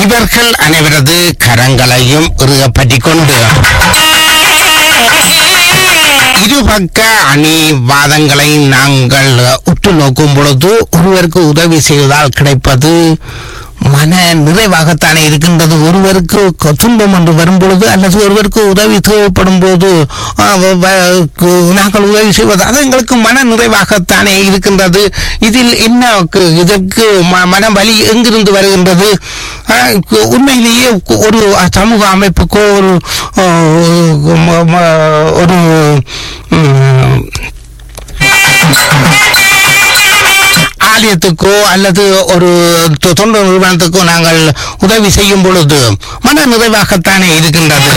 இவர்கள் அனைவரது கரங்களையும் இறுகப்பற்றிக் கொண்டு இருபக்க அணிவாதங்களை நாங்கள் உற்று நோக்கும் பொழுது ஒருவருக்கு உதவி செய்வதால் கிடைப்பது மன நிறைவாகத்தானே இருக்கின்றது ஒருவருக்கு க- துன்பம் என்று வரும் பொழுது அல்லது ஒருவருக்கு உதவி தேவைப்படும் போது ஆ, வ- வ- கு- நாங்கள் உதவி செய்வது அது எங்களுக்கு மன நிறைவாகத்தானே இருக்கின்றது இதில் என்ன கு- இதற்கு ம- மன வலி எங்கிருந்து வருகின்றது ஆ, கு- உண்மையிலேயே கு- ஒரு சமூக அமைப்புக்கோ ஒரு ஆ, ம- ம- ஒரு ம், ஆலயத்துக்கோ அல்லது ஒரு தொ- தொண்டு நிறுவனத்துக்கோ நாங்கள் உதவி செய்யும் பொழுது மன நிறைவாகத்தானே இருக்கின்றது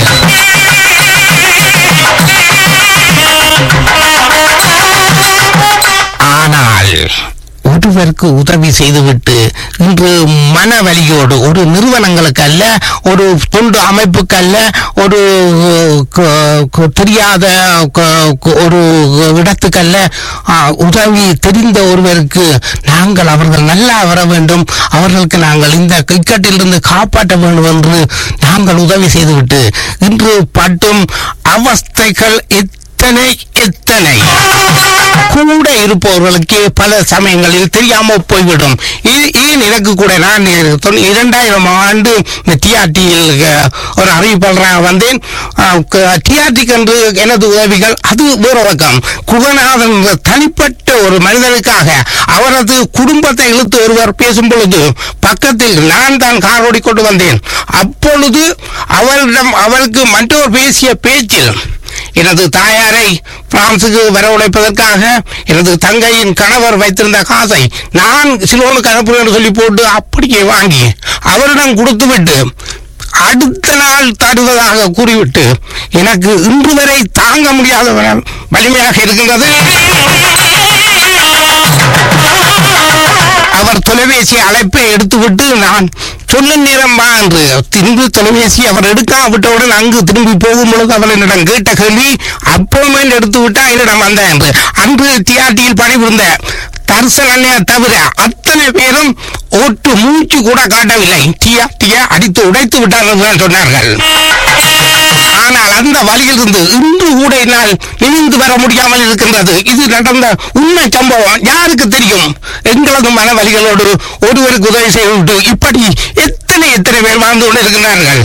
ஆனால் ஒருவருக்கு உதவி செய்துவிட்டு இன்று மன வலியோடு ஒரு நிறுவனங்களுக்கு அல்ல ஒரு தொண்டு அமைப்புக்கு அல்ல ஒரு க- க- தெரியாத க- க- ஒரு இடத்துக்கல்ல ஆ, உதவி தெரிந்த ஒருவருக்கு நாங்கள் அவர்கள் நல்லா வர வேண்டும் அவர்களுக்கு நாங்கள் இந்த இக்கட்டிலிருந்து காப்பாற்ற வேண்டும் என்று நாங்கள் உதவி செய்துவிட்டு இன்று பட்டும் அவஸ்தைகள் எத்தனை எத்தனை கூட இருப்பவர்களுக்கு பல சமயங்களில் தெரியாம போய்விடும் இது ஏன் எனக்கு கூட நான் தொண்ணூ- இரண்டாயிரம் ஆண்டு டிஆர்டியில் ஒரு அறிவிப்பாளராக வந்தேன் டிஆர்டிக்கு என்று எனது உதவிகள் அது வேறு ரகம் குகநாதன் என்ற தனிப்பட்ட ஒரு மனிதனுக்காக அவரது குடும்பத்தை இழுத்து ஒருவர் பேசும் பொழுது பக்கத்தில் நான் தான் கார் ஓடிக்கொண்டு வந்தேன் அப்பொழுது அவரிடம் அவருக்கு மற்றவர் பேசிய பேச்சில் எனது தாயாரை பிரான்சுக்கு வரவழைப்பதற்காக எனது தங்கையின் கணவர் வைத்திருந்த காசை நான் சிலோனுக்கு அனுப்புகிறேன் என்று சொல்லி போட்டு அப்படியே வாங்கி அவரிடம் கொடுத்துவிட்டு அடுத்த நாள் தருவதாக கூறிவிட்டு எனக்கு இன்று வரை தாங்க முடியாத வ- வலிமையாக இருக்கின்றது அவர் தொலைபேசி அழைப்பை எடுத்துவிட்டு நான் சொல்ல நேரம் வா என்று திரும்பி தொலைபேசி அவர் எடுக்காவிட்டவுடன் அங்கு திரும்பி போகும் பொழுது அவர் என்னிடம் கேட்ட கேள்வி அப்பாயின்மெண்ட் எடுத்து விட்டா என்னிடம் வந்த என்று அன்று டிஆர்டியில் பணிபுரிந்த தரிசனே தவிர அத்தனை பேரும் ஒட்டு மூச்சு கூட காட்டவில்லை டிஆர்டிய அடித்து உடைத்து விட்டார்கள் என்று சொன்னார்கள் ஆனால் அந்த வழியிலிருந்து இன்று கூட என்னால் நிமிந்து வர முடியாமல் இருக்கின்றது இது நடந்த உண்மை சம்பவம் யாருக்கு தெரியும் எங்களது மன வலிகளோடு ஒருவருக்கு உதவி செய்துவிட்டு இப்படி எத்தனை எத்தனை பேர் வாழ்ந்து கொண்டு இருக்கின்றார்கள்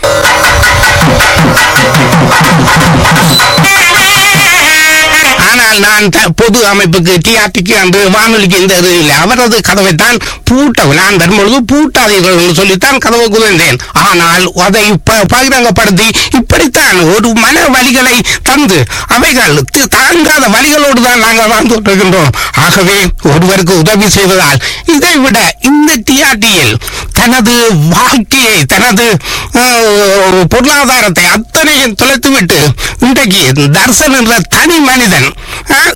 ஆனால் நான் த- பொது அமைப்புக்கு டிஆர்டிக்கு அன்று வானொலிக்கு இந்த இது இல்லை அவரது கதவை தான் பூட்ட நான் வரும்பொழுது பூட்டாதீர்கள் என்று சொல்லித்தான் கதவை குதிர்ந்தேன் ஆனால் அதை ப- பகிரங்கப்படுத்தி இப்படித்தான் ஒரு மன வலிகளை தந்து அவைகள் தி- தாங்காத வலிகளோடு தான் நாங்கள் வாழ்ந்து கொண்டிருக்கின்றோம் ஆகவே ஒருவருக்கு உதவி செய்வதால் இதை விட இந்த டிஆர்டியில் தனது வாழ்க்கையை தனது அஹ், பொருளாதாரத்தை அத்தனையும் தொலைத்துவிட்டு இன்றைக்கு தர்சன் என்ற தனி மனிதன் அஹ்,